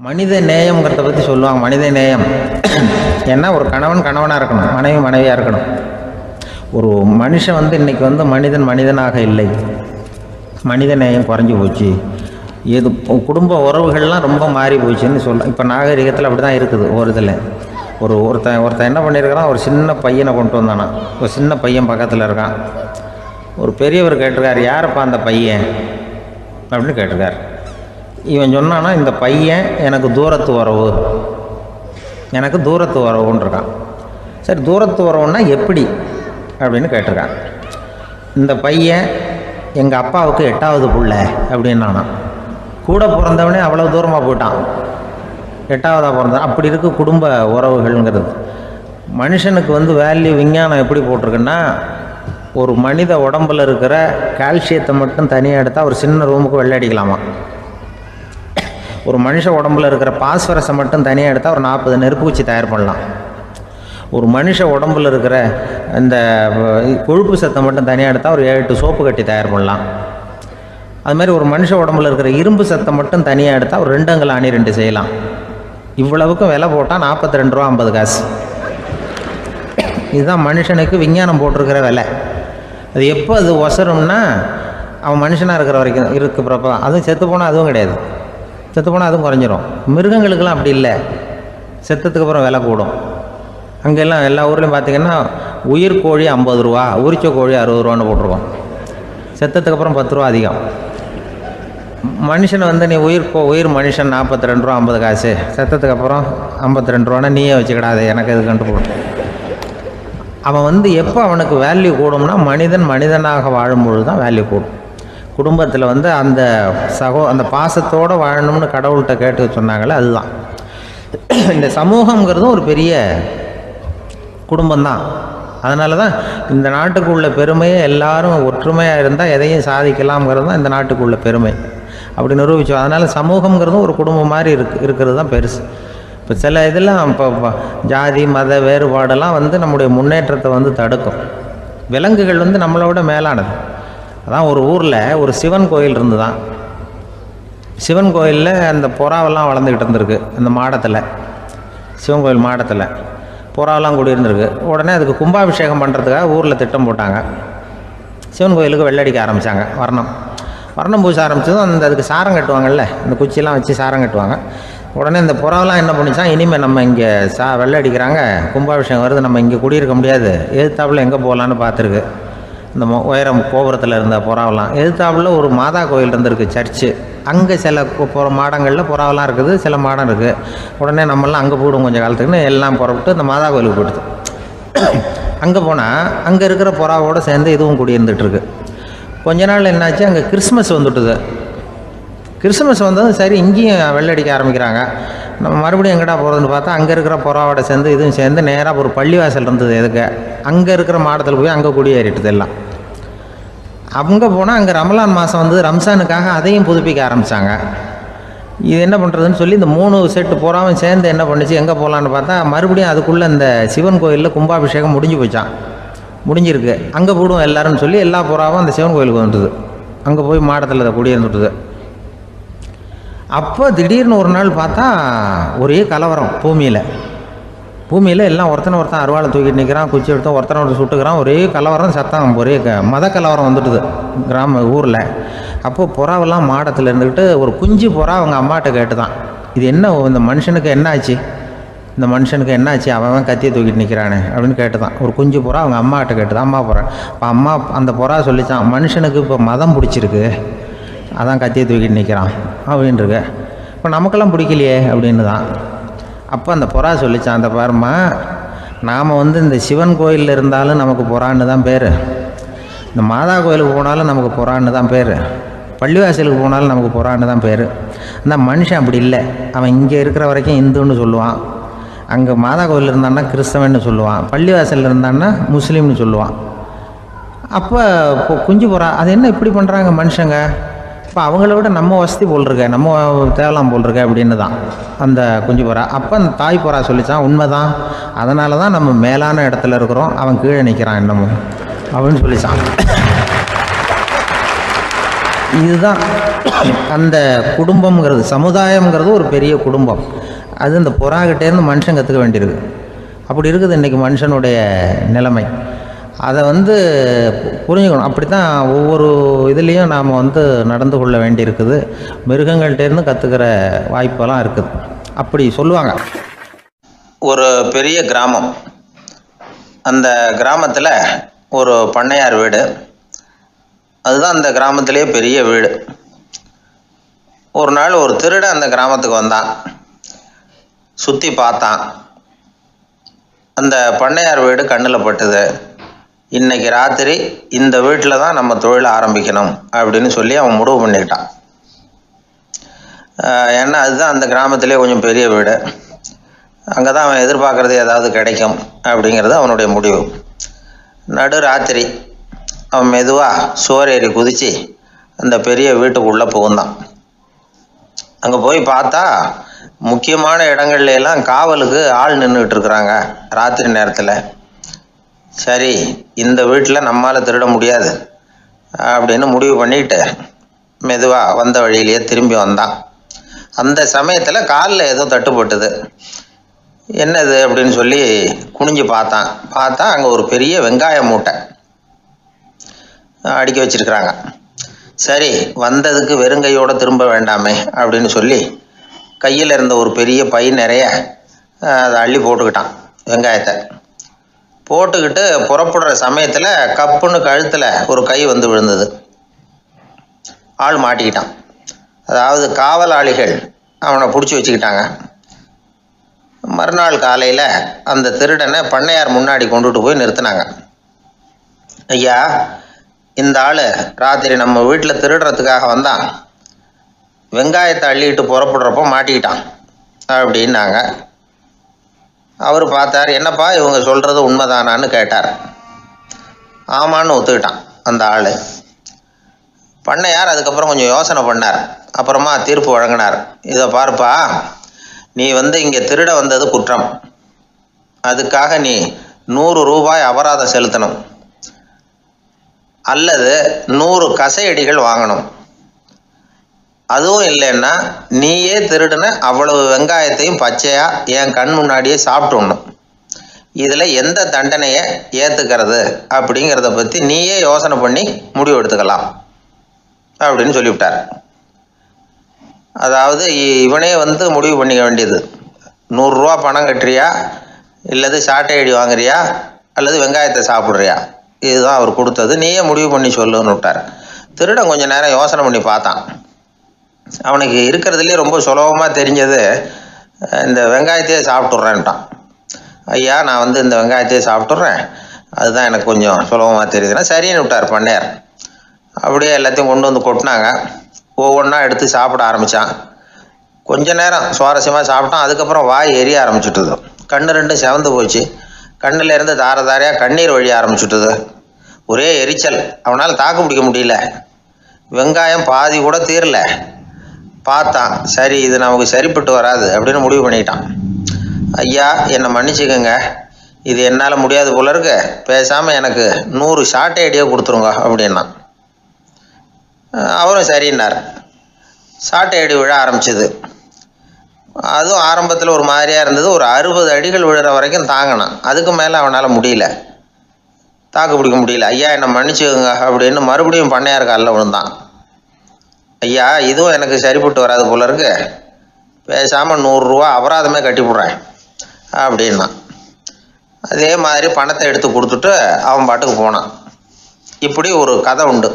மனித நேயம்ங்கிறத பற்றி சொல்லுவாங்க மனித நேயம் ஏன்னா ஒரு கணவன் கணவனாக இருக்கணும் மனைவி மனைவியாக இருக்கணும் ஒரு மனுஷன் வந்து இன்னைக்கு வந்து மனிதன் மனிதனாக இல்லை மனித நேயம் குறைஞ்சி போச்சு எது குடும்ப உறவுகள்லாம் ரொம்ப மாறி போச்சுன்னு சொல்ல இப்போ நாகரிகத்தில் அப்படி தான் இருக்குது ஒரு இதில் ஒரு ஒருத்தன் ஒருத்தன் என்ன பண்ணியிருக்கிறான் ஒரு சின்ன பையனை கொண்டு வந்தானா ஒரு சின்ன பையன் பக்கத்தில் இருக்கான் ஒரு பெரியவர் கேட்டிருக்காரு யாரப்பா அந்த பையன் அப்படின்னு கேட்டிருக்காரு இவன் சொன்னான்னா இந்த பையன் எனக்கு தூரத்து உறவு எனக்கு தூரத்து உறவுன்னு இருக்கான் சரி தூரத்து உறவுன்னா எப்படி அப்படின்னு கேட்டிருக்கான் இந்த பையன் எங்கள் அப்பாவுக்கு எட்டாவது புள்ள அப்படின்னானா கூட பிறந்தவனே அவ்வளோ தூரமாக போயிட்டான் எட்டாவதாக பிறந்தான் அப்படி இருக்கு குடும்ப உறவுகள்ங்கிறது மனுஷனுக்கு வந்து வேல்யூ விஞ்ஞானம் எப்படி போட்டிருக்குன்னா ஒரு மனித உடம்புல இருக்கிற கால்சியத்தை மட்டும் தனியாக எடுத்தால் ஒரு சின்ன ரூமுக்கு வெள்ளை அடிக்கலாமா ஒரு மனுஷ உடம்புல இருக்கிற பாஸ்பரஸை மட்டும் தனியாக எடுத்தால் ஒரு நாற்பது நெருப்பு குச்சி தயார் பண்ணலாம் ஒரு மனுஷ உடம்புல இருக்கிற இந்த அஹ், கொழுப்பு சத்தை மட்டும் தனியாக எடுத்தால் ஒரு ஏழு எட்டு சோப்பு கட்டி தயார் பண்ணலாம் அது மாதிரி ஒரு மனுஷ உடம்புல இருக்கிற இரும்பு சத்தை மட்டும் தனியாக எடுத்தால் ஒரு ரெண்டு அங்கல் அணி ரெண்டு செய்யலாம் இவ்வளவுக்கும் விலை போட்டால் நாற்பத்தி ரெண்டு ரூபா ஐம்பது காசு இதுதான் மனுஷனுக்கு விஞ்ஞானம் போட்டிருக்கிற விலை அது எப்போ அது ஒசரும்னா அவன் மனுஷனாக இருக்கிற வரைக்கும் இருக்கிறப்ப தான் அதுவும் செத்து போனால் அதுவும் கிடையாது செத்து போனால் அதுவும் குறைஞ்சிரும் மிருகங்களுக்கெல்லாம் அப்படி இல்லை செத்ததுக்கு அப்புறம் விலை கூடும் அங்கெல்லாம் எல்லா ஊர்லேயும் பார்த்தீங்கன்னா உயிர் கோழி ஐம்பது ரூபா உரிச்ச கோழி அறுபது ரூபான்னு போட்டிருக்கோம் செத்ததுக்கு அப்புறம் பத்து ரூபா அதிகம் மனுஷனை வந்து நீ உயிர் கோ உயிர் மனுஷன் நாற்பத்தி ரெண்டு ரூபா ஐம்பது காசு செத்ததுக்கு அப்புறம் ஐம்பத்தி ரெண்டு ரூபான்னா நீயே வச்சுக்கிடாது எனக்கு இது கண்டு போட்டு அவன் வந்து எப்போ அவனுக்கு வேல்யூ கூடும்னா மனிதன் மனிதனாக வாழும்பொழுது தான் வேல்யூ கூடும் குடும்பத்தில் வந்து அந்த சகோ அந்த பாசத்தோடு வாழணும்னு கடவுள்கிட்ட கேட்டு சொன்னாங்களே அதுதான் இந்த சமூகங்கிறதும் ஒரு பெரிய குடும்பம்தான் அதனால தான் இந்த நாட்டுக்கு உள்ள பெருமையை எல்லாரும் ஒற்றுமையாக இருந்தால் எதையும் சாதிக்கலாம்ங்கிறது தான் இந்த நாட்டுக்கு உள்ள பெருமை அப்படி நிரூபிச்சோம் அதனால் சமூகங்கிறதும் ஒரு குடும்பம் மாதிரி இருக்கு இருக்கிறது தான் பெருசு இப்போ சில இதெல்லாம் இப்போ இப்போ ஜாதி மத வேறுபாடெல்லாம் வந்து நம்முடைய முன்னேற்றத்தை வந்து தடுக்கும் விலங்குகள் வந்து நம்மளை விட மேலானது அதான் ஒரு ஊரில் ஒரு சிவன் கோயில் இருந்து தான் சிவன் கோயிலில் அந்த புறாவெல்லாம் வளர்ந்துக்கிட்டு இருந்திருக்கு அந்த மாடத்தில் சிவன் கோயில் மாடத்தில் புறாவெல்லாம் குடியிருந்திருக்கு உடனே அதுக்கு கும்பாபிஷேகம் பண்ணுறதுக்காக ஊரில் திட்டம் போட்டாங்க சிவன் கோயிலுக்கு வெள்ளடிக்க ஆரம்பித்தாங்க வர்ணம் வர்ணம் பூச ஆரம்பிச்சதும் அந்த அதுக்கு சாரம் கட்டுவாங்கல்ல இந்த குச்சியெல்லாம் வச்சு சாரம் கட்டுவாங்க உடனே இந்த புறாவெல்லாம் என்ன பண்ணிச்சான் இனிமேல் நம்ம இங்கே சா வெள்ளை அடிக்கிறாங்க கும்பாபிஷேகம் வருது நம்ம இங்கே குடியிருக்க முடியாது எதிர்த்தாப்புல எங்கே போகலான்னு பார்த்துருக்கு இந்த மொ- உயரம் கோபுரத்தில் இருந்த புறாவெல்லாம் எதிர்த்தாப்புல ஒரு மாதா கோயில் இருந்திருக்கு சர்ச்சு அங்கே சில கு- புற மாடங்களில் புறாவெல்லாம் இருக்குது சில மாடம் இருக்குது உடனே நம்மெல்லாம் அங்கே போடும் கொஞ்சம் காலத்துக்குன்னு எல்லாம் புறப்பட்டு இந்த மாதா கோயிலுக்கு போயிடுது அங்கே போனால் அங்கே இருக்கிற புறாவோட சேர்ந்து இதுவும் குடியிருந்துட்டு இருக்கு கொஞ்ச நாள் என்னாச்சு அங்கே கிறிஸ்மஸ் வந்துட்டுது கிறிஸ்மஸ் வந்ததும் சரி இங்கேயும் வெள்ளடிக்க ஆரம்பிக்கிறாங்க நம்ம மறுபடியும் எங்கடா போகிறதுன்னு பார்த்தா அங்கே இருக்கிற புறாவோட சேர்ந்து இதுவும் சேர்ந்து நேராக ஒரு பள்ளிவாசல் இருந்தது எதுக்கு அங்கே இருக்கிற மாடத்தில் போய் அங்கே குடியேறிட்டுது எல்லாம் அங்கே போனால் அங்கே ரமலான் மாதம் வந்து ரம்ஜானுக்காக அதையும் புதுப்பிக்க ஆரம்பித்தாங்க இது என்ன பண்ணுறதுன்னு சொல்லி இந்த மூணு செட்டு புறாவும் சேர்ந்து என்ன பண்ணுச்சு எங்கே போகலான்னு பார்த்தா மறுபடியும் அதுக்குள்ளே இந்த சிவன் கோயிலில் கும்பாபிஷேகம் முடிஞ்சு போச்சான் முடிஞ்சிருக்கு அங்கே போடுவோம் எல்லாரும்னு சொல்லி எல்லா புறாவும் அந்த சிவன் கோயிலுக்கு வந்துட்டுது அங்கே போய் மாடத்தில் அதை குடியிருந்துட்டுது அப்போ திடீர்னு ஒரு நாள் பார்த்தா ஒரே கலவரம் பூமியில் பூமியில் எல்லாம் ஒருத்தனை ஒருத்தன் அருவாளை தூக்கிட்டு நிற்கிறான் குச்சி எடுத்து ஒருத்தனை ஒருத்தன் சுட்டுக்கிறான் ஒரே கலவரம் சத்தம் ஒரே க மத கலவரம் வந்துட்டுது கிராம ஊரில் அப்போது புறாவெல்லாம் மாடத்தில் இருந்துக்கிட்டு ஒரு குஞ்சு புறா அவங்க அம்மாட்ட கேட்டு தான் இது என்ன இந்த மனுஷனுக்கு என்ன ஆச்சு இந்த மனுஷனுக்கு என்ன ஆச்சு அவன் அவன் கத்தியை தூக்கிட்டு நிற்கிறானே அப்படின்னு கேட்டு தான் ஒரு குஞ்சு புறா அவங்க அம்மாட்ட கேட்டு தான் அம்மா புறா இப்போ அம்மா அந்த புறா சொல்லிச்சான் மனுஷனுக்கு இப்போ மதம் பிடிச்சிருக்கு அதான் கத்தியை தூக்கிட்டு நிற்கிறான் அப்படின்ருக்கு இப்போ நமக்கெல்லாம் பிடிக்கலையே அப்படின்னு தான் அப்போ அந்த புறா சொல்லிச்சான் அந்த பாரும்மா நாம் வந்து இந்த சிவன் கோயிலில் இருந்தாலும் நமக்கு புறான்னு தான் பேர் இந்த மாதா கோயிலுக்கு போனாலும் நமக்கு புறான்னு தான் பேர் பள்ளிவாசலுக்கு போனாலும் நமக்கு புறான்னு தான் பேர் அந்த மனுஷன் அப்படி இல்லை அவன் இங்கே இருக்கிற வரைக்கும் இந்துன்னு சொல்லுவான் அங்கே மாதா கோயில் இருந்தான்னா கிறிஸ்தவன்னு சொல்லுவான் பள்ளிவாசலில் இருந்தான்னா முஸ்லீம்னு சொல்லுவான் அப்போ இப்போ குஞ்சு புறா அது என்ன இப்படி பண்ணுறாங்க மனுஷங்க இப்போ அவங்கள விட நம்ம வசதி போல் இருக்க நம்ம தேவலாம் போல் இருக்க அப்படின்னு தான் அந்த குஞ்சு புறா அப்போ அந்த தாய் புறா சொல்லிச்சான் உண்மை தான் அதனால தான் நம்ம மேலான இடத்துல இருக்கிறோம் அவன் கீழே நிற்கிறான் இன்னமும் அப்படின்னு சொல்லிச்சான் இதுதான் அந்த குடும்பம்ங்கிறது சமுதாயம்ங்கிறது ஒரு பெரிய குடும்பம் அது இந்த புறாகிட்டேருந்து மனுஷன் கற்றுக்க வேண்டியிருக்கு அப்படி இருக்குது இன்றைக்கி மனுஷனுடைய நிலைமை அதை வந்து புரிஞ்சுக்கணும் அப்படி தான் ஒவ்வொரு இதுலேயும் நாம் வந்து நடந்து கொள்ள வேண்டியிருக்குது மிருகங்கள்டேருந்து கற்றுக்கிற வாய்ப்பெல்லாம் இருக்குது அப்படி சொல்லுவாங்க ஒரு பெரிய கிராமம் அந்த கிராமத்தில் ஒரு பண்ணையார் வீடு அதுதான் அந்த கிராமத்திலேயே பெரிய வீடு ஒரு நாள் ஒரு திருடன் அந்த கிராமத்துக்கு வந்தான் சுற்றி பார்த்தான் அந்த பண்ணையார் வீடு கண்ணில் பட்டுது இன்னைக்கு ராத்திரி இந்த வீட்டில் தான் நம்ம தொழில் ஆரம்பிக்கணும் அப்படின்னு சொல்லி அவன் முடிவு பண்ணிக்கிட்டான் ஆஹ் ஏன்னா அதுதான் அந்த கிராமத்திலே கொஞ்சம் பெரிய வீடு அங்கே தான் அவன் எதிர்பார்க்குறது ஏதாவது கிடைக்கும் அப்படிங்கிறது அவனுடைய முடிவு நடு ராத்திரி அவன் மெதுவாக சுவர் ஏறி குதித்து அந்த பெரிய வீட்டுக்குள்ளே புகுந்தான் அங்கே போய் பார்த்தா முக்கியமான இடங்கள்ல எல்லாம் காவலுக்கு ஆள் நின்றுட்டு இருக்கிறாங்க ராத்திரி நேரத்தில் சரி இந்த வீட்டில் நம்மால் திருட முடியாது அப்படின்னு முடிவு பண்ணிட்டு மெதுவாக வந்த வழியிலேயே திரும்பி வந்தான் அந்த சமயத்தில் காலில் ஏதோ தட்டுப்பட்டது என்னது அப்படின்னு சொல்லி குனிஞ்சு பார்த்தான் பார்த்தா அங்கே ஒரு பெரிய வெங்காய மூட்டை அஹ் அடுக்கி வச்சிருக்கிறாங்க சரி வந்ததுக்கு வெறுங்கையோட திரும்ப வேண்டாமே அப்படின்னு சொல்லி கையில் இருந்த ஒரு பெரிய பை நிறைய அஹ், அதை அள்ளி போட்டுக்கிட்டான் வெங்காயத்தை போட்டுக்கிட்டு புறப்படுற சமயத்தில் கப்புன்னு கழுத்தில் ஒரு கை வந்து விழுந்தது ஆள் மாட்டிக்கிட்டான் அதாவது காவலாளிகள் அவனை பிடிச்சி வச்சுக்கிட்டாங்க மறுநாள் காலையில் அந்த திருடனை பண்ணையார் முன்னாடி கொண்டுட்டு போய் நிறுத்தினாங்க ஐயா இந்த ஆள் ராத்திரி நம்ம வீட்டில் திருடுறதுக்காக வந்தான் வெங்காயத்தை அள்ளிட்டு புறப்படுறப்போ மாட்டிக்கிட்டான் அப்படின்னாங்க அவர் பார்த்தார் என்னப்பா இவங்க சொல்கிறது உண்மைதானான்னு கேட்டார் ஆமான்னு ஒத்துக்கிட்டான் அந்த ஆள் பண்ணையார் அதுக்கப்புறம் கொஞ்சம் யோசனை பண்ணார் அப்புறமா தீர்ப்பு வழங்கினார் இதை பாருப்பா நீ வந்து இங்கே திருட வந்தது குற்றம் அதுக்காக நீ நூறு ரூபாய் அபராதம் செலுத்தணும் அல்லது நூறு கசையடிகள் வாங்கணும் அதுவும் இல்லைன்னா நீயே திருடின அவ்வளவு வெங்காயத்தையும் பச்சையா என் கண் முன்னாடியே சாப்பிட்டுடணும் இதில் எந்த தண்டனையை ஏற்றுக்கிறது அப்படிங்கிறத பற்றி நீயே யோசனை பண்ணி முடிவு எடுத்துக்கலாம் அப்படின்னு சொல்லிவிட்டார் அதாவது இ- இவனே வந்து முடிவு பண்ணிக்க வேண்டியது நூறுரூவா பணம் கட்டுறியா இல்லது சாட்டை அடி வாங்குறியா அல்லது வெங்காயத்தை சாப்பிட்றியா இதுதான் அவர் கொடுத்தது நீயே முடிவு பண்ணி சொல்லுன்னு விட்டார் திருடன் கொஞ்ச நேரம் யோசனை பண்ணி பார்த்தான் அவனுக்கு இருக்கிறதுலே ரொம்ப சுலபமாக தெரிஞ்சது அஹ், இந்த வெங்காயத்தையே சாப்பிட்டுட்றேன்ட்டான் ஐயா நான் வந்து இந்த வெங்காயத்தையே சாப்பிட்டுட்றேன் அதுதான் எனக்கு கொஞ்சம் சுலபமாக தெரியுதுன்னா சரின்னு விட்டார் பண்ணையார் அப்படியே எல்லாத்தையும் கொண்டு வந்து கொட்டினாங்க ஒவ்வொன்றா எடுத்து சாப்பிட ஆரம்பித்தான் கொஞ்ச நேரம் சுவாரஸ்யமாக சாப்பிட்டான் அதுக்கப்புறம் வாய் எரிய ஆரம்பிச்சுட்டுது கண்ணு ரெண்டும் செவந்து போச்சு கண்ணுல இருந்து தார தாரையாக கண்ணீர் வழிய ஆரம்பிச்சுட்டுது ஒரே எரிச்சல் அவனால் தாக்கு பிடிக்க முடியல வெங்காயம் பாதி கூட தீரல பார்த்தான் சரி இது நமக்கு சரிப்பட்டு வராது அப்படின்னு முடிவு பண்ணிட்டான் ஐயா என்னை மன்னிச்சுக்கோங்க இது என்னால் முடியாது போல இருக்கு பேசாமல் எனக்கு நூறு ஷார்ட் ஐடியா கொடுத்துருங்க அப்படின்னா அஹ் அவரும் சரின்னார் ஷார்ட் ஐடி விழ ஆரம்பிச்சது அதுவும் ஆரம்பத்தில் ஒரு மாதிரியாக இருந்தது ஒரு அறுபது அடிகள் விழுற வரைக்கும் தாங்கினான் அதுக்கு மேலே அவனால் முடியல தாக்கு பிடிக்க முடியல ஐயா என்னை மன்னிச்சுக்கோங்க அப்படின்னு மறுபடியும் பண்ணையார் காலில் விழுந்தான் ஐயா இதுவும் எனக்கு சரிப்பட்டு வராது போல இருக்கு பேசாமல் நூறுரூவா அபராதமே கட்டிவிட்றேன் அப்படின்னா அதே மாதிரி பணத்தை எடுத்து கொடுத்துட்டு அவன் பாட்டுக்கு போனான் இப்படி ஒரு கதை உண்டு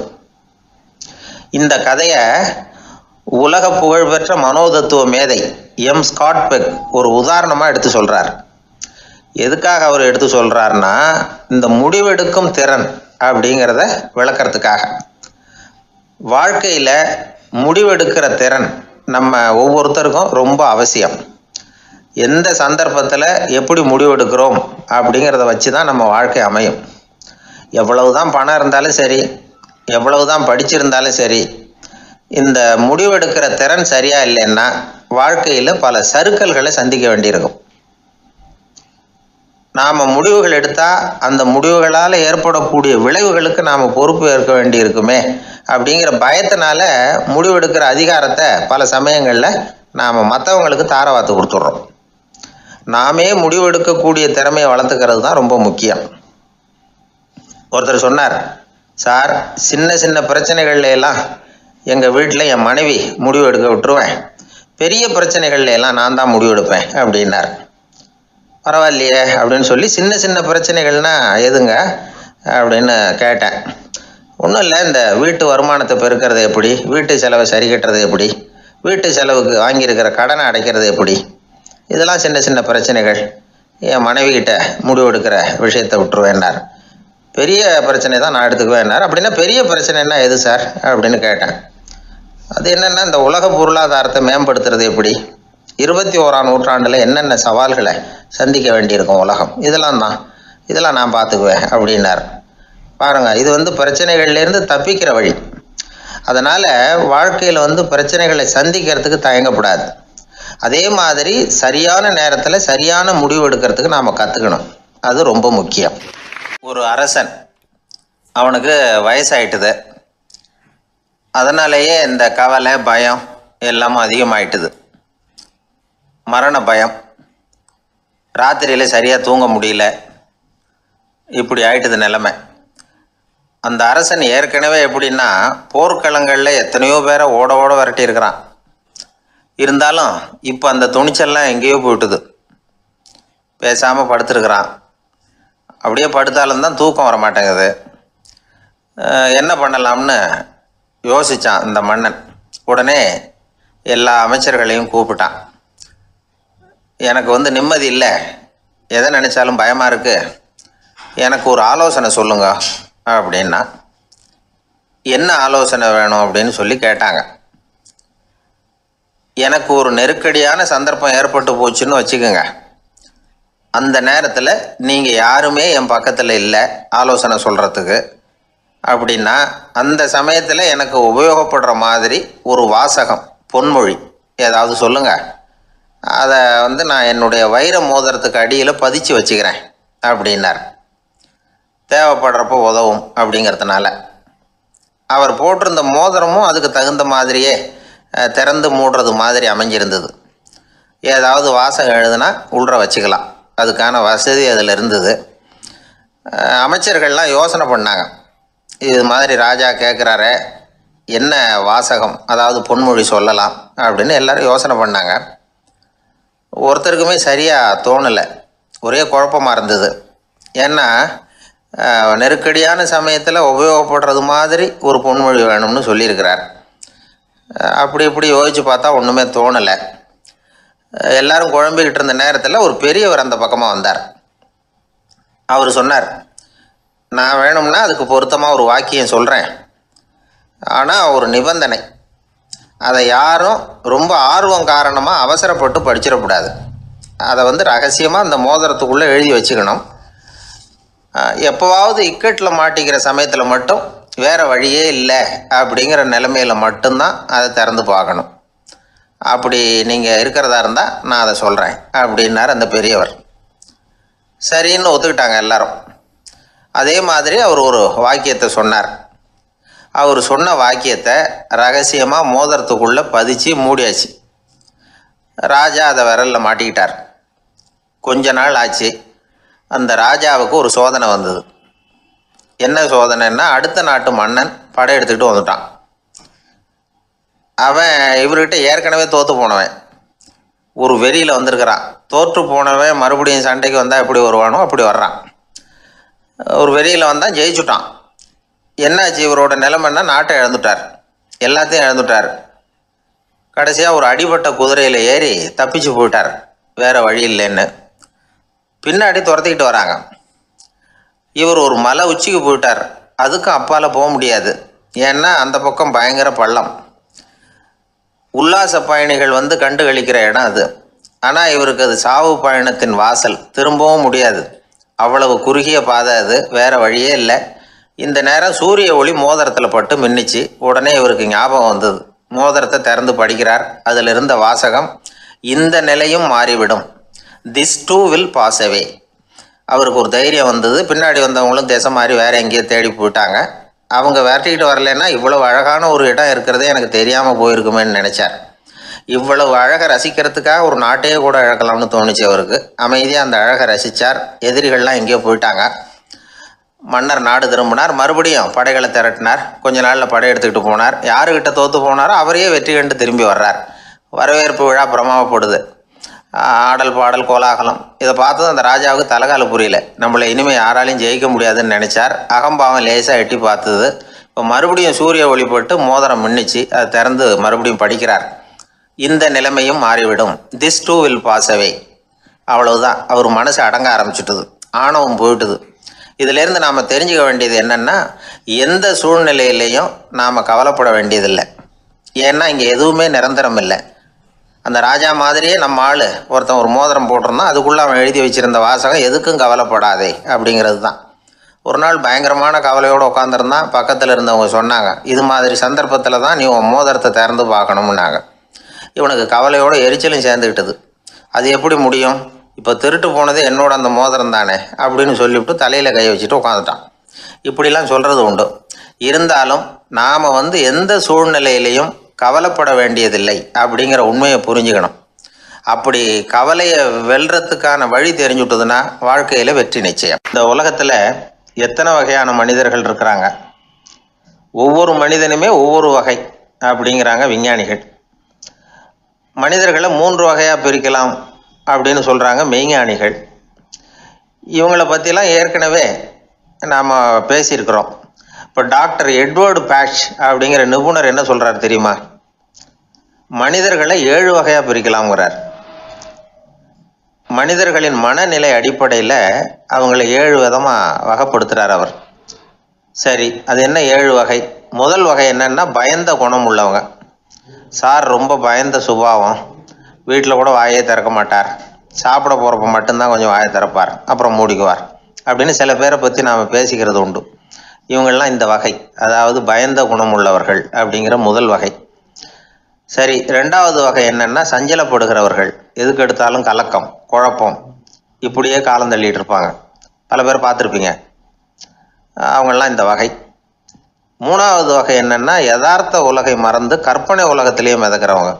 இந்த கதையை உலக புகழ்பெற்ற மனோதத்துவ மேதை எம் ஸ்காட் பெக் ஒரு உதாரணமாக எடுத்து சொல்கிறார் எதுக்காக அவர் எடுத்து சொல்கிறாருன்னா இந்த முடிவெடுக்கும் திறன் அப்படிங்கிறத விளக்கறதுக்காக வாழ்க்கையில் முடிவெடுக்கிற திறன் நம்ம ஒவ்வொருத்தருக்கும் ரொம்ப அவசியம் எந்த சந்தர்ப்பத்தில் எப்படி முடிவெடுக்கிறோம் அப்படிங்கிறத வச்சு தான் நம்ம வாழ்க்கை அமையும் எவ்வளவு தான் பணம் இருந்தாலும் சரி எவ்வளவு தான் படிச்சிருந்தாலும் சரி இந்த முடிவெடுக்கிற திறன் சரியா இல்லைன்னா வாழ்க்கையில் பல சறுக்கல்களை சந்திக்க வேண்டியிருக்கும் நாம் முடிவுகள் எடுத்தால் அந்த முடிவுகளால் ஏற்படக்கூடிய விளைவுகளுக்கு நாம் பொறுப்பு ஏற்க வேண்டி இருக்குமே அப்படிங்கிற பயத்தினால முடிவெடுக்கிற அதிகாரத்தை பல சமயங்களில் நாம் மற்றவங்களுக்கு தாரவாத்து கொடுத்துட்றோம் நாமே முடிவெடுக்கக்கூடிய திறமையை வளர்த்துக்கிறது தான் ரொம்ப முக்கியம் ஒருத்தர் சொன்னார் சார் சின்ன சின்ன பிரச்சனைகள்ல எல்லாம் எங்கள் வீட்டில் என் மனைவி முடிவு எடுக்க விட்டுருவேன் பெரிய பிரச்சனைகள்ல எல்லாம் நான் தான் முடிவு எடுப்பேன் அப்படின்னார் பரவாயில்லையே அப்படின்னு சொல்லி சின்ன சின்ன பிரச்சனைகள்னா எதுங்க அப்படின்னு கேட்டேன் ஒன்றும் இல்லை இந்த வீட்டு வருமானத்தை பெருக்கிறது எப்படி வீட்டு செலவை சரி கட்டுறது எப்படி வீட்டு செலவுக்கு வாங்கியிருக்கிற கடனை அடைக்கிறது எப்படி இதெல்லாம் சின்ன சின்ன பிரச்சனைகள் என் மனைவி கிட்ட முடிவெடுக்கிற விஷயத்தை விட்டுருவேன்னார் பெரிய பிரச்சனை தான் நான் எடுத்துக்குவேன்னார் அப்படின்னா பெரிய பிரச்சனைன்னா எது சார் அப்படின்னு கேட்டேன் அது என்னென்னா இந்த உலக பொருளாதாரத்தை மேம்படுத்துறது எப்படி இருபத்தி ஓராம் நூற்றாண்டில் என்னென்ன சவால்களை சந்திக்க வேண்டியிருக்கும் உலகம் இதெல்லாம் தான் இதெல்லாம் நான் பார்த்துக்குவேன் அப்படின்னார் பாருங்கள் இது வந்து பிரச்சனைகள்லேருந்து தப்பிக்கிற வழி அதனால் வாழ்க்கையில் வந்து பிரச்சனைகளை சந்திக்கிறதுக்கு தயங்கக்கூடாது அதே மாதிரி சரியான நேரத்தில் சரியான முடிவு எடுக்கிறதுக்கு நாம் கற்றுக்கணும் அது ரொம்ப முக்கியம் ஒரு அரசன் அவனுக்கு வயசாயிட்டுது அதனாலேயே இந்த கவலை பயம் எல்லாமும் அதிகமாயிட்டுது மரண பயம் ராத்திரியில் சரியாக தூங்க முடியல இப்படி ஆயிட்டுது நிலைமை அந்த அரசன் ஏற்கனவே எப்படின்னா போர்க்களங்களில் எத்தனையோ பேரை ஓட ஓட விரட்டி இருக்கிறான் இருந்தாலும் இப்போ அந்த துணிச்சல்லாம் எங்கேயோ போயிட்டுது பேசாமல் படுத்துருக்குறான் அப்படியே படுத்தாலும் தான் தூக்கம் வர மாட்டேங்குது அஹ் என்ன பண்ணலாம்னு யோசித்தான் இந்த மன்னன் உடனே எல்லா அமைச்சர்களையும் கூப்பிட்டான் எனக்கு வந்து நிம்மதி இல்லை எதை நினச்சாலும் பயமாக இருக்கு எனக்கு ஒரு ஆலோசனை சொல்லுங்க அப்படின்னா என்ன ஆலோசனை வேணும் அப்படின்னு சொல்லி கேட்டாங்க எனக்கு ஒரு நெருக்கடியான சந்தர்ப்பம் ஏற்பட்டு போச்சுன்னு வச்சுக்கோங்க அந்த நேரத்தில் நீங்கள் யாருமே என் பக்கத்தில் இல்லை ஆலோசனை சொல்கிறதுக்கு அப்படின்னா அந்த சமயத்தில் எனக்கு உபயோகப்படுற மாதிரி ஒரு வாசகம் பொன்மொழி ஏதாவது சொல்லுங்கள் அதை வந்து நான் என்னுடைய வைர மோதிரத்துக்கு அடியில் பதிச்சு வச்சுக்கிறேன் அப்படின்னார் தேவைப்படுறப்போ உதவும் அப்படிங்கிறதுனால அவர் போட்டிருந்த மோதிரமும் அதுக்கு தகுந்த மாதிரியே அஹ், திறந்து மூடுறது மாதிரி அமைஞ்சிருந்தது ஏதாவது வாசகம் எழுதுனா உள்ற வச்சுக்கலாம் அதுக்கான வசதி அதில் இருந்தது அஹ், அமைச்சர்கள்லாம் யோசனை பண்ணாங்க இது மாதிரி ராஜா கேட்குறாரே என்ன வாசகம் அதாவது பொன்மொழி சொல்லலாம் அப்படின்னு எல்லாரும் யோசனை பண்ணாங்க ஒருத்தருக்குமே சரியாக தோணலை ஒரே குழப்பமாக இருந்தது ஏன்னா அஹ், நெருக்கடியான சமயத்தில் உபயோகப்படுறது மாதிரி ஒரு பொன்மொழி வேணும்னு சொல்லியிருக்கிறார் அஹ், அப்படி இப்படி யோசித்து பார்த்தா ஒன்றுமே தோணலை அஹ், எல்லாரும் குழம்பிக்கிட்டு இருந்த நேரத்தில் ஒரு பெரியவர் அந்த பக்கமாக வந்தார் அவர் சொன்னார் நான் வேணும்னா அதுக்கு பொருத்தமாக ஒரு வாக்கியம் சொல்கிறேன் ஆனால் ஒரு நிபந்தனை அதை யாரும் ரொம்ப ஆர்வம் காரணமாக அவசரப்பட்டு படிச்சிடக்கூடாது அதை வந்து ரகசியமாக அந்த மோதிரத்துக்குள்ளே எழுதி வச்சுக்கணும் ஆஹ் எப்போவாவது இக்கட்டில் மாட்டிக்கிற சமயத்தில் மட்டும் வேறு வழியே இல்லை அப்படிங்கிற நிலைமையில மட்டும்தான் அதை திறந்து பார்க்கணும் அப்படி நீங்கள் இருக்கிறதா இருந்தால் நான் அதை சொல்கிறேன் அப்படின்னார் அந்த பெரியவர் சரின்னு ஒத்துக்கிட்டாங்க எல்லாரும் அதே மாதிரி அவர் ஒரு வாக்கியத்தை சொன்னார் அவர் சொன்ன வாக்கியத்தை ரகசியமாக மோதிரத்துக்குள்ளே பதிச்சு மூடியாச்சு ராஜா அதை விரலில் மாட்டிக்கிட்டார் கொஞ்ச நாள் ஆச்சு அந்த ராஜாவுக்கு ஒரு சோதனை வந்தது என்ன சோதனைன்னா அடுத்த நாட்டு மன்னன் படையெடுத்துக்கிட்டு வந்துட்டான் அவன் இவர்கிட்ட ஏற்கனவே தோற்று போனவன் ஒரு வெறியில் வந்திருக்கிறான் தோற்று போனவன் மறுபடியும் சண்டைக்கு வந்தால் எப்படி வருவானோ அப்படி வர்றான் ஒரு வெறியில் வந்தால் ஜெயிச்சுட்டான் என்னாச்சு இவரோட நிலைமைன்னா நாட்டை இழந்துட்டார் எல்லாத்தையும் இழந்துட்டார் கடைசியாக ஒரு அடிபட்ட குதிரையில் ஏறி தப்பிச்சு போயிட்டார் வேற வழி இல்லைன்னு பின்னாடி துரத்திக்கிட்டு வராங்க இவர் ஒரு மலை உச்சிக்கு போயிட்டார் அதுக்கும் அப்பால் போக முடியாது ஏன்னா அந்த பக்கம் பயங்கர பள்ளம் உல்லாச பயணிகள் வந்து கண்டு கழிக்கிற இடம் அது ஆனால் இவருக்கு அது சாவு பயணத்தின் வாசல் திரும்பவும் முடியாது அவ்வளவு குறுகிய பாதை அது வேற வழியே இல்லை இந்த நேரம் சூரிய ஒளி மோதிரத்தில் பட்டு மின்னிச்சு உடனே இவருக்கு ஞாபகம் வந்தது மோதிரத்தை திறந்து படிக்கிறார் அதில் இருந்த வாசகம் இந்த நிலையும் மாறிவிடும் this too will pass away அவருக்கு ஒரு தைரியம் வந்தது பின்னாடி வந்தவங்களும் திசை மாதிரி வேற எங்கேயோ தேடி போயிட்டாங்க அவங்க விரட்டிக்கிட்டு வரலைன்னா இவ்வளவு அழகான ஒரு இடம் இருக்கிறதே எனக்கு தெரியாமல் போயிருக்குமேன்னு நினச்சார் இவ்வளவு அழகை ரசிக்கிறதுக்காக ஒரு நாட்டையே கூட இழக்கலாம்னு தோணுச்சு அவருக்கு அமைதியாக அந்த அழகை ரசித்தார் எதிரிகள்லாம் எங்கேயோ போயிட்டாங்க மன்னர் நாடு திரும்பினார் மறுபடியும் படைகளை திரட்டினார் கொஞ்ச நாளில் படை எடுத்துக்கிட்டு போனார் யாருக்கிட்ட தோத்து போனாரோ அவரையே வெற்றி கண்டு திரும்பி வர்றார் வரவேற்பு விழா பிரமாவப்படுது ஆடல் பாடல் கோலாகலம் இதை பார்த்ததும் அந்த ராஜாவுக்கு தலைகால புரியல நம்மளை இனிமேல் யாராலையும் ஜெயிக்க முடியாதுன்னு நினச்சார் அகம்பாவம் லேசாக எட்டி பார்த்தது இப்போ மறுபடியும் சூரிய ஒளிப்பட்டு மோதிரம் மின்னிச்சு அதை திறந்து மறுபடியும் படிக்கிறார் இந்த நிலைமையும் மாறிவிடும் this too will pass away அவ்வளவுதான் அவர் மனசு அடங்க ஆரம்பிச்சிட்டுது ஆணவம் போயிட்டுது இதிலேருந்து நாம் தெரிஞ்சுக்க வேண்டியது என்னென்னா எந்த சூழ்நிலையிலையும் நாம் கவலைப்பட வேண்டியதில்லை ஏன்னா இங்கே எதுவுமே நிரந்தரம் இல்லை அந்த ராஜா மாதிரியே நம்ம ஆள் ஒருத்தன் ஒரு மோதிரம் போட்டிருந்தான் அதுக்குள்ளே அவன் எழுதி வச்சிருந்த வாசகம் எதுக்கும் கவலைப்படாதே அப்படிங்கிறது தான் ஒரு நாள் பயங்கரமான கவலையோடு உட்காந்துருந்தான் பக்கத்தில் இருந்தவங்க சொன்னாங்க இது மாதிரி சந்தர்ப்பத்தில் தான் நீ உன் மோதிரத்தை திறந்து பார்க்கணும்னாங்க இவனுக்கு கவலையோட எரிச்சலும் சேர்ந்துக்கிட்டது அது எப்படி முடியும் இப்போ திருட்டு போனது என்னோட அந்த மோதிரம் தானே அப்படின்னு சொல்லிவிட்டு தலையில் கை வச்சுட்டு உட்காந்துட்டான் இப்படிலாம் சொல்கிறது உண்டு இருந்தாலும் நாம் வந்து எந்த சூழ்நிலையிலையும் கவலைப்பட வேண்டியதில்லை அப்படிங்கிற உண்மையை புரிஞ்சுக்கணும் அப்படி கவலையை வெல்றதுக்கான வழி தெரிஞ்சுட்டதுன்னா வாழ்க்கையில் வெற்றி நிச்சயம் இந்த உலகத்தில் எத்தனை வகையான மனிதர்கள் இருக்கிறாங்க ஒவ்வொரு மனிதனுமே ஒவ்வொரு வகை அப்படிங்கிறாங்க விஞ்ஞானிகள் மனிதர்களை மூன்று வகையாக பிரிக்கலாம் அப்படின்னு சொல்கிறாங்க மெய்ஞானிகள் இவங்கள பற்றிலாம் ஏற்கனவே நாம் பேசியிருக்கிறோம் இப்போ டாக்டர் எட்வர்டு பேஷ் அப்படிங்கிற நிபுணர் என்ன சொல்கிறார் தெரியுமா மனிதர்களை ஏழு வகையாக பிரிக்கலாம்ங்கிறார் மனிதர்களின் மனநிலை அடிப்படையில் அவங்கள ஏழு விதமாக வகைப்படுத்துகிறார் அவர் சரி அது என்ன ஏழு வகை முதல் வகை என்னன்னா பயந்த குணம் உள்ளவங்க சார் ரொம்ப பயந்த சுபாவம் வீட்டில் கூட வாயே திறக்க மாட்டார் சாப்பிட போகிறப்ப மட்டும்தான் கொஞ்சம் வாயை திறப்பார் அப்புறம் மூடிக்குவார் அப்படின்னு சில பேரை பற்றி நாம் பேசிக்கிறது உண்டு இவங்கெல்லாம் இந்த வகை அதாவது பயந்த குணம் உள்ளவர்கள் அப்படிங்கிற முதல் வகை சரி ரெண்டாவது வகை என்னன்னா சஞ்சலப்படுகிறவர்கள் எதுக்கு எடுத்தாலும் கலக்கம் குழப்பம் இப்படியே காலம் தள்ளிட்டு இருப்பாங்க பல பேர் பார்த்துருப்பீங்க அவங்கெல்லாம் இந்த வகை மூணாவது வகை என்னன்னா யதார்த்த உலகை மறந்து கற்பனை உலகத்திலேயே மிதக்கிறவங்க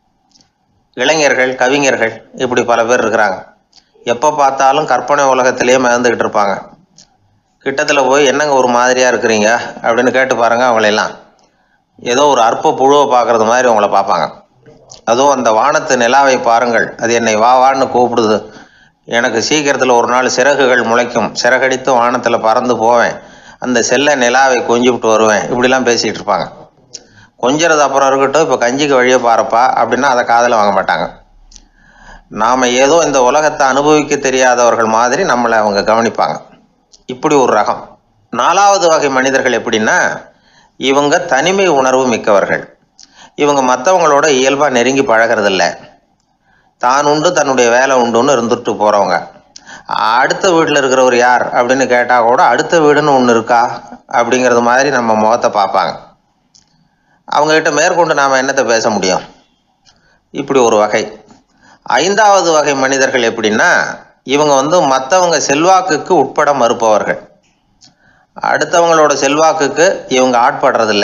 இளைஞர்கள் கவிஞர்கள் இப்படி பல பேர் இருக்கிறாங்க எப்போ பார்த்தாலும் கற்பனை உலகத்திலேயே மிதந்துக்கிட்டு இருப்பாங்க கிட்டத்தில் போய் என்னங்க ஒரு மாதிரியாக இருக்கிறீங்க அப்படின்னு கேட்டு பாருங்க அவங்களெல்லாம் ஏதோ ஒரு அற்ப புழுவை பார்க்குறது மாதிரி உங்களை பார்ப்பாங்க அதுவும் அந்த வானத்து நிலாவை பாருங்கள் அது என்னை வா வான்னு கூப்பிடுது எனக்கு சீக்கிரத்தில் ஒரு நாள் சிறகுகள் முளைக்கும் சிறகடித்து வானத்தில் பறந்து போவேன் அந்த செல்ல நிலாவை கொஞ்சிவிட்டு வருவேன் இப்படிலாம் பேசிகிட்டு இருப்பாங்க கொஞ்சிறது அப்புறம் இருக்கட்டும் இப்போ கஞ்சிக்கு வழியே பாருப்பா அப்படின்னா அதை காதில் வாங்க மாட்டாங்க நாம் ஏதோ இந்த உலகத்தை அனுபவிக்க தெரியாதவர்கள் மாதிரி நம்மளை அவங்க கவனிப்பாங்க இப்படி ஒரு ரகம் நாலாவது வகை மனிதர்கள் எப்படின்னா இவங்க தனிமை உணர்வு மிக்கவர்கள் இவங்க மற்றவங்களோட இயல்பாக நெருங்கி பழகிறதில்ல தான் உண்டு தன்னுடைய வேலை உண்டுன்னு இருந்துட்டு போகிறவங்க அடுத்த வீட்டில் இருக்கிறவர் யார் அப்படின்னு கேட்டால் கூட அடுத்த வீடுன்னு ஒன்று இருக்கா அப்படிங்கிறது மாதிரி நம்ம முகத்தை பார்ப்பாங்க அவங்ககிட்ட மேற்கொண்டு நாம் என்னத்தை பேச முடியும் இப்படி ஒரு வகை ஐந்தாவது வகை மனிதர்கள் எப்படின்னா இவங்க வந்து மற்றவங்க செல்வாக்குக்கு உட்பட மறுப்பவர்கள் அடுத்தவங்களோட செல்வாக்குக்கு இவங்க ஆட்படுறதில்ல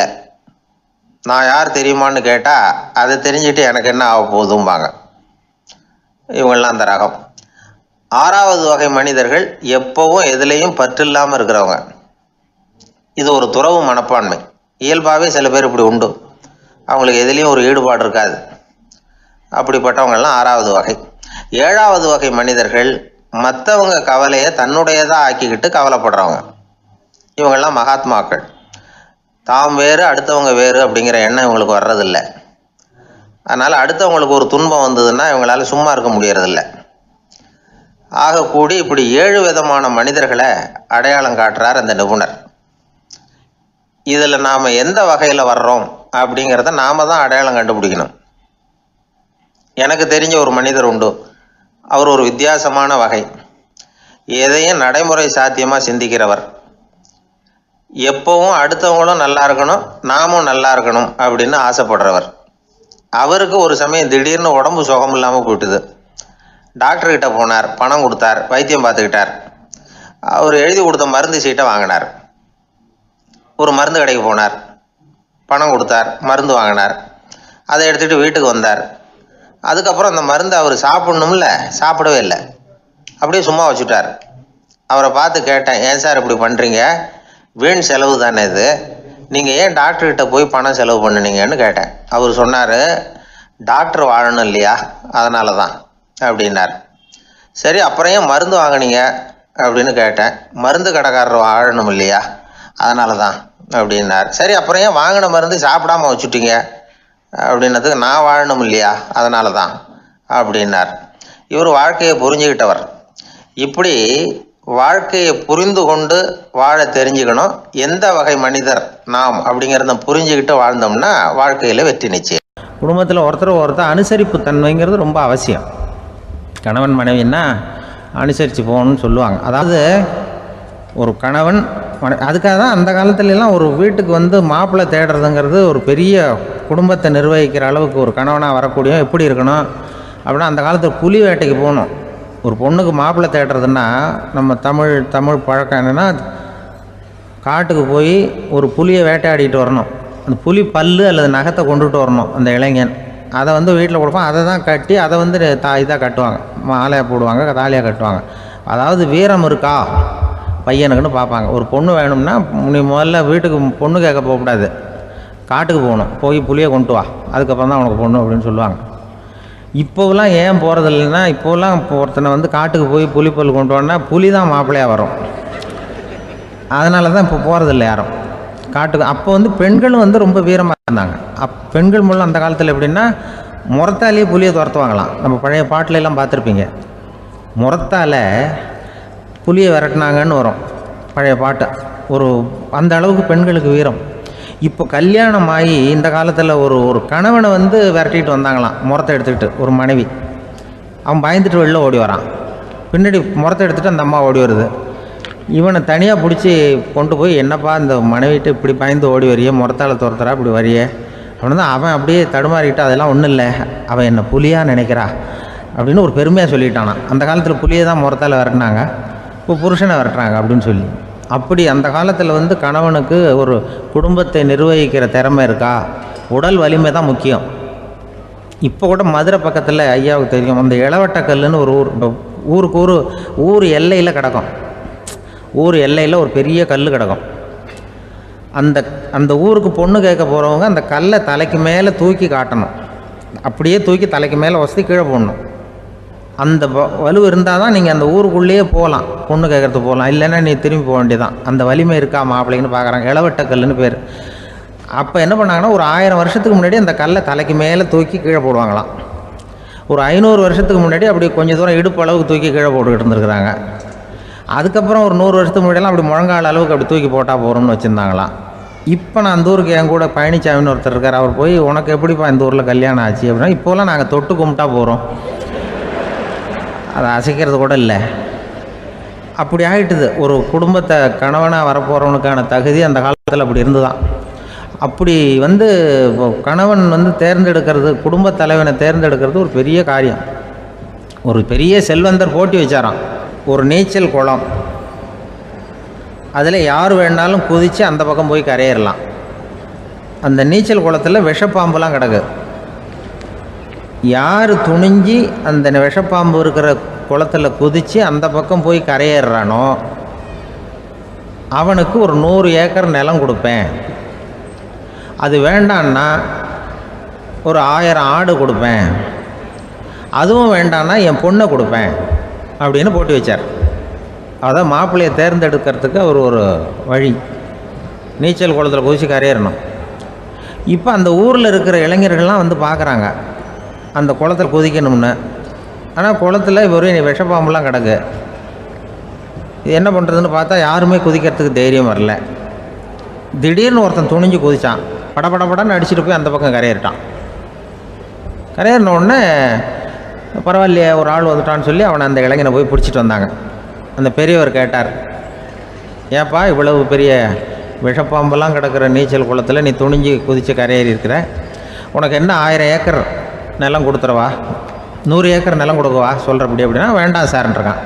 நான் யார் தெரியுமான்னு கேட்டால் அதை தெரிஞ்சுட்டு எனக்கு என்ன ஆக போகுதும்பாங்க இவங்கெல்லாம் அந்த ரகம் ஆறாவது வகை மனிதர்கள் எப்பவும் எதுலேயும் பற்றில்லாமல் இருக்கிறவங்க இது ஒரு துறவு மனப்பான்மை இயல்பாகவே சில பேர் இப்படி உண்டு அவங்களுக்கு எதுலேயும் ஒரு ஈடுபாடு இருக்காது அப்படிப்பட்டவங்கெல்லாம் ஆறாவது வகை ஏழாவது வகை மனிதர்கள் மற்றவங்க கவலையை தன்னுடையதாக ஆக்கிக்கிட்டு கவலைப்படுறவங்க இவங்கெல்லாம் மகாத்மாக்கள் தாம் வேறு அடுத்தவங்க வேறு அப்படிங்கிற எண்ணம் இவங்களுக்கு வர்றதில்ல அதனால் அடுத்தவங்களுக்கு ஒரு துன்பம் வந்ததுன்னா இவங்களால சும்மா இருக்க முடியறதில்ல ஆக கூடி இப்படி ஏழு விதமான மனிதர்களை அடையாளம் காட்டுறார் அந்த நிபுணர் இதில் நாம் எந்த வகையில் வர்றோம் அப்படிங்கிறத நாம தான் அடையாளம் கண்டுபிடிக்கணும் எனக்கு தெரிஞ்ச ஒரு மனிதர் உண்டு அவர் ஒரு வித்தியாசமான வகை எதையும் நடைமுறை சாத்தியமாக சிந்திக்கிறவர் எப்பவும் அடுத்தவங்களும் நல்லா இருக்கணும் நாமும் நல்லா இருக்கணும் அப்படின்னு ஆசைப்படுறவர் அவருக்கு ஒரு சமயம் திடீர்னு உடம்பு சுகம் இல்லாமல் போயிட்டுது டாக்டர்கிட்ட போனார் பணம் கொடுத்தார் வைத்தியம் பார்த்துக்கிட்டார் அவர் எழுதி கொடுத்த மருந்து சீட்டை வாங்கினார் ஒரு மருந்து கடைக்கு போனார் பணம் கொடுத்தார் மருந்து வாங்கினார் அதை எடுத்துகிட்டு வீட்டுக்கு வந்தார் அதுக்கப்புறம் அந்த மருந்து அவர் சாப்பிட்ணும்ல சாப்பிடவே இல்லை அப்படியே சும்மா வச்சுட்டார் அவரை பார்த்து கேட்டேன் ஏன் சார் இப்படி பண்ணுறீங்க வீண் செலவு தானே இது நீங்கள் ஏன் டாக்டர்கிட்ட போய் பணம் செலவு பண்ணுனீங்கன்னு கேட்டேன் அவர் சொன்னார் டாக்டர் வாழணும் இல்லையா அதனால தான் அப்படின்னார் சரி அப்புறம் ஏன் மருந்து வாங்குனீங்க அப்படின்னு கேட்டேன் மருந்து கடைக்காரர் வாழணும் இல்லையா அதனால தான் அப்படின்னார் சரி அப்புறம் ஏன் வாங்கின மருந்து சாப்பிடாம வச்சுட்டீங்க அப்படின்னதுக்கு நான் வாழணும் இல்லையா அதனால தான் அப்படின்னார் இவர் வாழ்க்கையை புரிஞ்சுக்கிட்டவர் இப்படி வாழ்க்கையை புரிந்து கொண்டு வாழ தெரிஞ்சுக்கணும் எந்த வகை மனிதர் நாம் அப்படிங்கிறத புரிஞ்சுக்கிட்டு வாழ்ந்தோம்னா வாழ்க்கையில் வெற்றி நிச்சயம் குடும்பத்தில் ஒருத்தர் ஒருத்தர் அனுசரிப்பு தன்மைங்கிறது ரொம்ப அவசியம் கணவன் மனைவின்னா அனுசரித்து போகணும்னு சொல்லுவாங்க அதாவது ஒரு கணவன் மனை அதுக்காக தான் அந்த காலத்துல எல்லாம் ஒரு வீட்டுக்கு வந்து மாப்பிள்ளை தேடுறதுங்கிறது ஒரு பெரிய குடும்பத்தை நிர்வகிக்கிற அளவுக்கு ஒரு கணவனாக வரக்கூடிய எப்படி இருக்கணும் அப்படின்னா அந்த காலத்தில் புலி வேட்டைக்கு போகணும் ஒரு பொண்ணுக்கு மாப்பிள்ளை தேடுறதுன்னா நம்ம தமிழ் தமிழ் பழக்கம் என்னென்னா காட்டுக்கு போய் ஒரு புலியை வேட்டையாடிட்டு வரணும் அந்த புலி பல்லு அல்லது நகத்தை கொண்டுட்டு வரணும் அந்த இளைஞன் அதை வந்து வீட்டில் கொடுப்பான் அதை தான் கட்டி அதை வந்து தா இதாக கட்டுவாங்க மாலையாக போடுவாங்க தாலியாக கட்டுவாங்க அதாவது வீரம் இருக்கா பையனுக்குன்னு பார்ப்பாங்க ஒரு பொண்ணு வேணும்னா நீ முதல்ல வீட்டுக்கு பொண்ணு கேட்க போகக்கூடாது காட்டுக்கு போகணும் போய் புளியை கொண்டு வா அதுக்கப்புறம் தான் உனக்கு பொண்ணு அப்படின்னு சொல்லுவாங்க இப்போவெல்லாம் ஏன் போகிறது இல்லைன்னா இப்போவெல்லாம் இப்போ ஒருத்தனை வந்து காட்டுக்கு போய் புலிப்பல் கொண்டு வரனா புலி தான் மாப்பிள்ளையாக வரும் அதனால தான் இப்போ போகிறதில்ல யாரும் காட்டுக்கு அப்போ வந்து பெண்களும் வந்து ரொம்ப வீரமாக இருந்தாங்க அப் பெண்கள் மூலம் அந்த காலத்தில் எப்படின்னா முறத்தாலேயே புலியை துரத்துவாங்களாம் நம்ம பழைய பாட்டுல எல்லாம் பார்த்துருப்பீங்க முறத்தால் புலியை விரட்டினாங்கன்னு வரும் பழைய பாட்டு ஒரு அந்த அளவுக்கு பெண்களுக்கு வீரம் இப்போ கல்யாணம் ஆகி இந்த காலத்தில் ஒரு ஒரு கணவனை வந்து விரட்டிட்டு வந்தாங்களாம் முறத்தை எடுத்துக்கிட்டு ஒரு மனைவி அவன் பயந்துட்டு வெளில ஓடி வரான் பின்னாடி முறத்தை எடுத்துகிட்டு அந்த அம்மா ஓடி வருது இவனை தனியாக பிடிச்சி கொண்டு போய் என்னப்பா இந்த மனைவிட்டு இப்படி பயந்து ஓடி வரியே முறத்தால் துரத்துறா இப்படி வரியே அப்படின்னு தான் அவன் அப்படியே தடுமாறிட்டு அதெல்லாம் ஒன்றும் இல்லை அவன் என்ன புலியாக நினைக்கிறா அப்படின்னு ஒரு பெருமையாக சொல்லிட்டானான் அந்த காலத்தில் புலியை தான் முறத்தால் விரட்டினாங்க இப்போ புருஷனை விரட்டுறாங்க அப்படின்னு சொல்லி அப்படி அந்த காலத்தில் வந்து கணவனுக்கு ஒரு குடும்பத்தை நிர்வகிக்கிற திறமை இருக்கா உடல் வலிமை தான் முக்கியம் இப்போ கூட மதுரை பக்கத்தில் ஐயாவுக்கு தெரியும் அந்த இளவட்டக்கல்லுன்னு ஒரு ஊர் இப்போ ஊருக்கு ஊர் ஊர் எல்லையில் கிடக்கும் ஊர் எல்லையில் ஒரு பெரிய கல் கிடக்கும் அந்த அந்த ஊருக்கு பொண்ணு கேட்க போகிறவங்க அந்த கல்லை தலைக்கு மேலே தூக்கி காட்டணும் அப்படியே தூக்கி தலைக்கு மேலே வசதி கீழே போடணும் அந்த வ- வலு இருந்தால் தான் நீங்கள் அந்த ஊருக்குள்ளேயே போகலாம் பொண்ணு கேட்குறதுக்கு போகலாம் இல்லைன்னா நீ திரும்பி போக வேண்டியதான் அந்த வலிமை இருக்கா மாப்பிள்ளைன்னு பார்க்குறாங்க இளவட்டக்கல்லுன்னு பேர் அப்போ என்ன பண்ணாங்கன்னா ஒரு ஆயிரம் வருஷத்துக்கு முன்னாடி அந்த கல்லை தலைக்கு மேலே தூக்கி கீழே போடுவாங்களாம் ஒரு ஐநூறு வருஷத்துக்கு முன்னாடி அப்படி கொஞ்சம் தூரம் இடுப்பு அளவுக்கு தூக்கி கீழே போட்டுக்கிட்டு இருந்திருக்கிறாங்க அதுக்கப்புறம் ஒரு நூறு வருஷத்துக்கு முன்னாடியெல்லாம் அப்படி முழங்கால் அளவுக்கு அப்படி தூக்கி போட்டால் போகிறோம்னு வச்சுருந்தாங்களாம் இப்போ நான் அந்த ஊருக்கு என் கூட பழனிசாமின்னு ஒருத்தர் இருக்கார் அவர் போய் உனக்கு எப்படிப்பா இந்த ஊரில் கல்யாணம் ஆச்சு அப்படின்னா இப்போலாம் நாங்கள் தொட்டு கும்பிட்டா போகிறோம் அதை அசைக்கிறது கூட இல்லை அப்படி ஆகிட்டுது ஒரு குடும்பத்தை கணவனாக வரப்போகிறவனுக்கான தகுதி அந்த காலத்தில் அப்படி இருந்துதான் அப்படி வந்து இப்போ கணவன் வந்து தேர்ந்தெடுக்கிறது குடும்பத் தலைவனை தேர்ந்தெடுக்கிறது ஒரு பெரிய காரியம் ஒரு பெரிய செல்வந்தர் போட்டி வச்சாராம் ஒரு நீச்சல் குளம் அதில் யார் வேணாலும் குதித்து அந்த பக்கம் போய் கரையிறலாம் அந்த நீச்சல் குளத்தில் விஷப்பாம்புலாம் கிடக்கு யார் துணிஞ்சு அந்த விஷப்பாம்பு இருக்கிற குளத்தில் குதித்து அந்த பக்கம் போய் கரையேறானோ அவனுக்கு ஒரு நூறு ஏக்கர் நிலம் கொடுப்பேன் அது வேண்டான்னா ஒரு ஆயிரம் ஆடு கொடுப்பேன் அதுவும் வேண்டான்னா என் பொண்ணை கொடுப்பேன் அப்படின்னு போட்டி வச்சார் அதான் மாப்பிள்ளையை தேர்ந்தெடுக்கிறதுக்கு அவர் ஒரு வழி நீச்சல் குளத்தில் குதிச்சு கரையேறணும் இப்போ அந்த ஊரில் இருக்கிற இளைஞர்கள்லாம் வந்து பார்க்குறாங்க அந்த குளத்தில் குதிக்கணும்னு ஆனால் குளத்தில் வெறும் விஷப்பாம்புலாம் கிடக்கு இது என்ன பண்ணுறதுன்னு பார்த்தா யாருமே குதிக்கிறதுக்கு தைரியம் வரல திடீர்னு ஒருத்தன் துணிஞ்சு குதிச்சான் படபடபடன்னு அடிச்சுட்டு போய் அந்த பக்கம் கரையேறிட்டான் கரையேறின உடனே பரவாயில்லையே ஒரு ஆள் வந்துட்டான்னு சொல்லி அவனை அந்த இளைஞனை போய் பிடிச்சிட்டு வந்தாங்க அந்த பெரியவர் கேட்டார் ஏப்பா இவ்வளவு பெரிய விஷப்பாம்பெல்லாம் கிடக்கிற நீச்சல் குளத்தில் நீ துணிஞ்சு குதித்து கரையேறி இருக்கிற உனக்கு என்ன ஆயிரம் ஏக்கர் நிலம் கொடுத்துறவா நூறு ஏக்கர் நிலம் கொடுக்கவா சொல்கிறபடி அப்படின்னா வேண்டாம் சார்ன்றிருக்கான்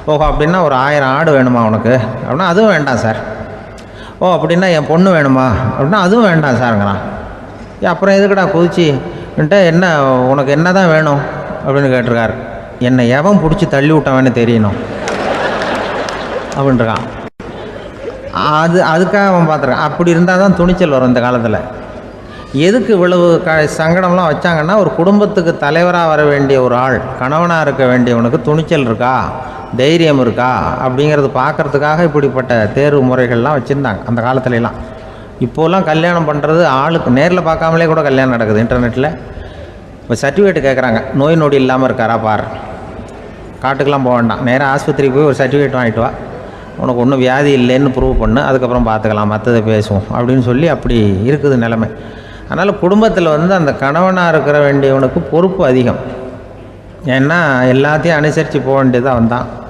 ஓஹோ அப்படின்னா ஒரு ஆயிரம் ஆடு வேணுமா உனக்கு அப்படின்னா அதுவும் வேண்டாம் சார் ஓ அப்படின்னா என் பொண்ணு வேணுமா அப்படின்னா அதுவும் வேண்டாம் சாருங்கிறான் ஏன் அப்புறம் எதுக்குடா குதிச்சுன்ட்டு என்ன உனக்கு என்ன தான் வேணும் அப்படின்னு கேட்டிருக்காரு என்னை எவன் பிடிச்சி தள்ளி விட்டவன்னு தெரியணும் அப்படின்ட்டுருக்கான் அது அதுக்காக அவன் பார்த்துருக்கான் அப்படி இருந்தால் தான் துணிச்சல் வரும் இந்த காலத்தில் எதுக்கு இவ்வளவு க சங்கடம்லாம் வச்சாங்கன்னா ஒரு குடும்பத்துக்கு தலைவராக வர வேண்டிய ஒரு ஆள் கணவனாக இருக்க வேண்டியவனுக்கு துணிச்சல் இருக்கா தைரியம் இருக்கா அப்படிங்கிறது பார்க்கறதுக்காக இப்படிப்பட்ட தேர்வு முறைகள்லாம் வச்சுருந்தாங்க அந்த காலத்துலலாம் இப்போலாம் கல்யாணம் பண்ணுறது ஆளுக்கு நேரில் பார்க்காமலே கூட கல்யாணம் நடக்குது இன்டர்நெட்டில் இப்போ சர்டிஃபிகேட் கேட்குறாங்க நோய் நொடி இல்லாமல் இருக்காரா பார் காட்டுக்கெலாம் போக வேண்டாம் நேராக ஆஸ்பத்திரிக்கு போய் ஒரு சர்டிஃபிகேட் வாங்கிட்டு வா உனக்கு ஒன்றும் வியாதி இல்லைன்னு ப்ரூவ் பண்ணு அதுக்கப்புறம் பார்த்துக்கலாம் மற்றதை பேசுவோம் அப்படின்னு சொல்லி அப்படி இருக்குது நிலைமை அதனால் குடும்பத்தில் வந்து அந்த கணவனாக இருக்கிற வேண்டியவனுக்கு பொறுப்பு அதிகம் ஏன்னா எல்லாத்தையும் அனுசரித்து போக வேண்டியதாக வந்தான்